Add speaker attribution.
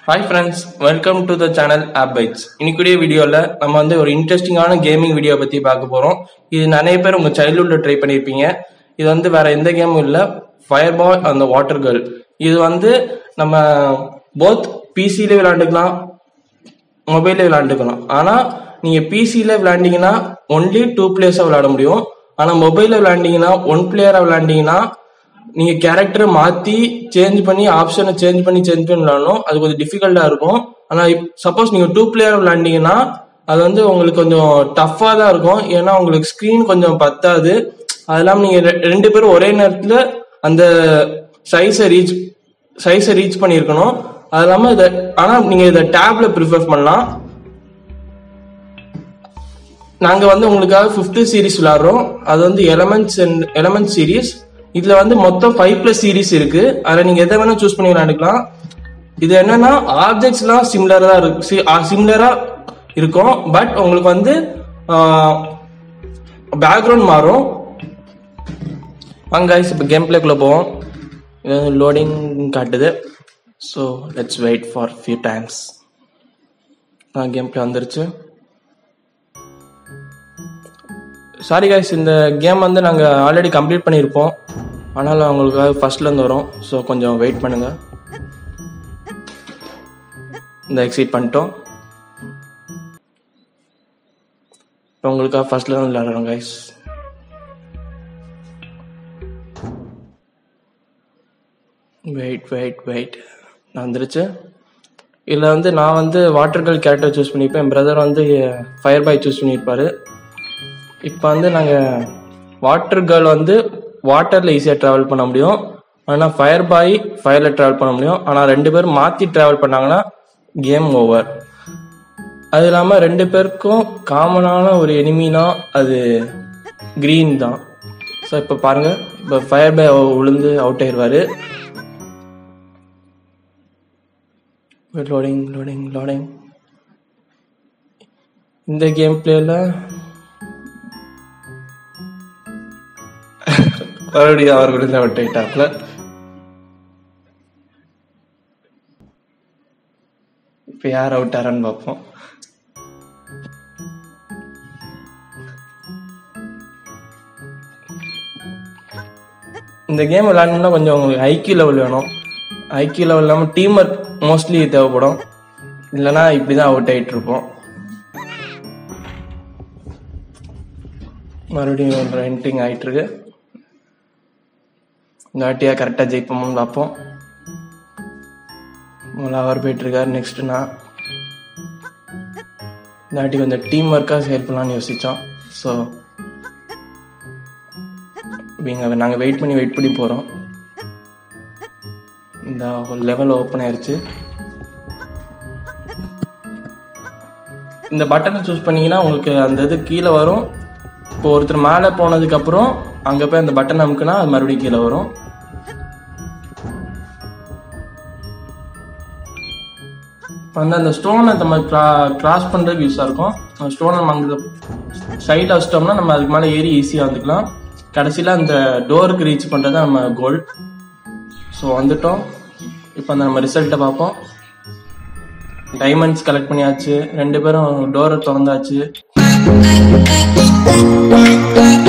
Speaker 1: hi friends welcome to the channel of bites இன்னைக்குடைய வீடியோவில் நம்ம வந்து ஒரு இன்ட்ரெஸ்டிங்கான கேமிங் வீடியோ பற்றி பார்க்க போகிறோம் இது நிறைய பேர் உங்கள் சைல்ட்ஹுட்டில் ட்ரை பண்ணியிருப்பீங்க இது வந்து வேற எந்த கேமும் இல்லை ஃபயர் பாய் அந்த வாட்டர் கேர்ள் இது வந்து நம்ம போத் பிசியில விளையாண்டுக்கலாம் மொபைலில் விளையாண்டுக்கலாம் ஆனால் நீங்கள் பிசியில் விளையாண்டீங்கன்னா ஒன்லி டூ பிளேயர்ஸாக விளையாட முடியும் ஆனால் மொபைலில் விளையாண்டீங்கன்னா ஒன் பிளேயராக விளையாண்டீங்கன்னா நீங்கள் கேரக்டரை மாற்றி சேஞ்ச் பண்ணி ஆப்ஷனை சேஞ்ச் பண்ணி சேஞ்ச் பண்ணி விளையாடணும் அது கொஞ்சம் டிஃபிகல்ட்டாக இருக்கும் ஆனால் சப்போஸ் நீங்கள் டூ பிளேயர் விளையாண்டீங்கன்னா அது வந்து உங்களுக்கு கொஞ்சம் டஃப்பாக தான் இருக்கும் ஏன்னா உங்களுக்கு ஸ்க்ரீன் கொஞ்சம் பத்தாது அது இல்லாமல் நீங்கள் ரெண்டு பேரும் ஒரே நேரத்தில் அந்த சைஸை ரீச் சைஸை ரீச் பண்ணியிருக்கணும் அது இல்லாமல் இதை ஆனால் நீங்கள் இதை டேப்ல ப்ரிஃபர் பண்ணலாம் நாங்கள் வந்து உங்களுக்காக ஃபிஃப்த்து சீரிஸ் விளாட்றோம் அது வந்து எலமெண்ட்ஸ் அண்ட் எலமெண்ட் சீரிஸ் இதில் வந்து மொத்தம் ஃபைவ் ப்ளஸ் சீரிஸ் இருக்கு அதில் நீங்கள் எதை வேணால் சூஸ் பண்ணி விளையாண்டுக்கலாம் இது என்னன்னா ஆப்ஜெக்ட்ஸ்லாம் சிமிலராக தான் இருக்கு சிமிலராக இருக்கும் பட் உங்களுக்கு வந்து பேக்ரவுண்ட் மாறும் வாங்க guys இப்போ கேம் பிளேக்குள்ளே போவோம் இது வந்து லோடிங் காட்டுது so let's wait for few times game play வந்துருச்சு சாரி guys இந்த கேம் வந்து நாங்கள் ஆல்ரெடி கம்ப்ளீட் பண்ணியிருப்போம் ஆனாலும் அவங்களுக்காக ஃபர்ஸ்ட்லேருந்து வரும் ஸோ கொஞ்சம் வெயிட் பண்ணுங்கள் இந்த எக்ஸிட் பண்ணிட்டோம் இப்போ உங்களுக்காக ஃபர்ஸ்ட்லேருந்து விளையாடுறோம் guys வெயிட் வெயிட் வெயிட் நான் வந்துருச்சு இதில் வந்து நான் வந்து வாட்டர் கேர்ள் கேரக்டர் சூஸ் பண்ணியிருப்பேன் என் பிரதர் வந்து ஃபயர் பாய் சூஸ் பண்ணியிருப்பாரு இப்போ வந்து நாங்கள் வாட்டர் கேர்ள் வந்து வாட்டரில் ஈஸியாக ட்ராவல் பண்ண முடியும் ஆனால் ஃபயர் பாய் ஃபயரில் ட்ராவல் பண்ண முடியும் ஆனால் ரெண்டு பேரும் மாற்றி ட்ராவல் பண்ணாங்கன்னா கேம் ஓவர் அது இல்லாமல் ரெண்டு பேருக்கும் காமனான ஒரு எனிமினா அது க்ரீன் தான் ஸோ இப்போ பாருங்கள் இப்போ ஃபயர் பாய் விழுந்து அவுட் ஆயிடுவார் லோடிங் லோடிங் லோடிங் இந்த கேம் பிளேல மறுபடியும் அவர் விழுந்து அவுட் ஆயிட்டாப்ல இப்ப யார் அவுட் ஆறான்னு பார்ப்போம் இந்த கேம் விளையாடணும்னா கொஞ்சம் உங்களுக்கு ஐக்கியூ லெவல் வேணும் ஐக்கியூ லெவல் இல்லாமல் டீம் ஒர்க் மோஸ்ட்லி தேவைப்படும் இல்லைன்னா இப்படி தான் அவுட் ஆகிட்டு இருப்போம் மறுபடியும் ரெண்டிங் ஆகிட்டு இருக்கு இந்த வாட்டியா கரெக்டாக ஜெயிப்போம்னு பார்ப்போம் முதல்ல அவர் போயிட்டு இருக்காரு நெக்ஸ்ட் நான் இந்த வாட்டி கொஞ்சம் டீம் ஒர்க்காக செயல்படலாம்னு யோசித்தோம் ஸோ இங்கே நாங்கள் வெயிட் பண்ணி வெயிட் பண்ணி போகிறோம் இந்த ஒரு லெவல் ஓப்பன் ஆயிருச்சு இந்த பட்டனை சூஸ் பண்ணீங்கன்னா உங்களுக்கு அந்த இது கீழே வரும் இப்போ ஒருத்தர் மேலே போனதுக்கு அப்புறம் அங்கே போய் அந்த பட்டன் அமுக்குனா அது மறுபடியும் கீழே வரும் வந்து அந்த ஸ்டோனை நம்ம கிரா கிராஸ் பண்ணுறதுக்கு யூஸாக இருக்கும் அந்த ஸ்டோனை நம்ம அங்கே சைடில் வச்சிட்டோம்னா நம்ம அதுக்கு மேலே ஏறி ஈஸியாக வந்துக்கலாம் கடைசியில் அந்த டோருக்கு ரீச் பண்ணுறது தான் நம்ம கோல் ஸோ வந்துட்டோம் இப்போ அந்த நம்ம ரிசல்ட்டை பார்ப்போம் டைமண்ட்ஸ் கலெக்ட் பண்ணியாச்சு ரெண்டு பேரும் டோரை திறந்தாச்சு